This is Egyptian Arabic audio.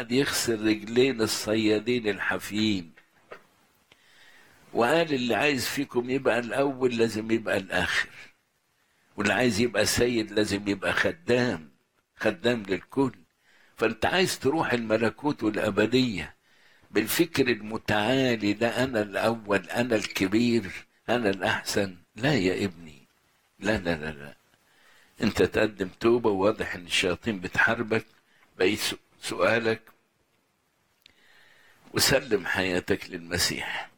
قعد يغسل رجلين الصيادين الحافيين وقال اللي عايز فيكم يبقى الأول لازم يبقى الآخر واللي عايز يبقى سيد لازم يبقى خدام خدام للكل فأنت عايز تروح الملكوت والأبدية بالفكر المتعالي ده أنا الأول أنا الكبير أنا الأحسن لا يا ابني لا لا لا لا أنت تقدم توبة وواضح إن الشياطين بتحاربك بقيت سؤالك وسلم حياتك للمسيح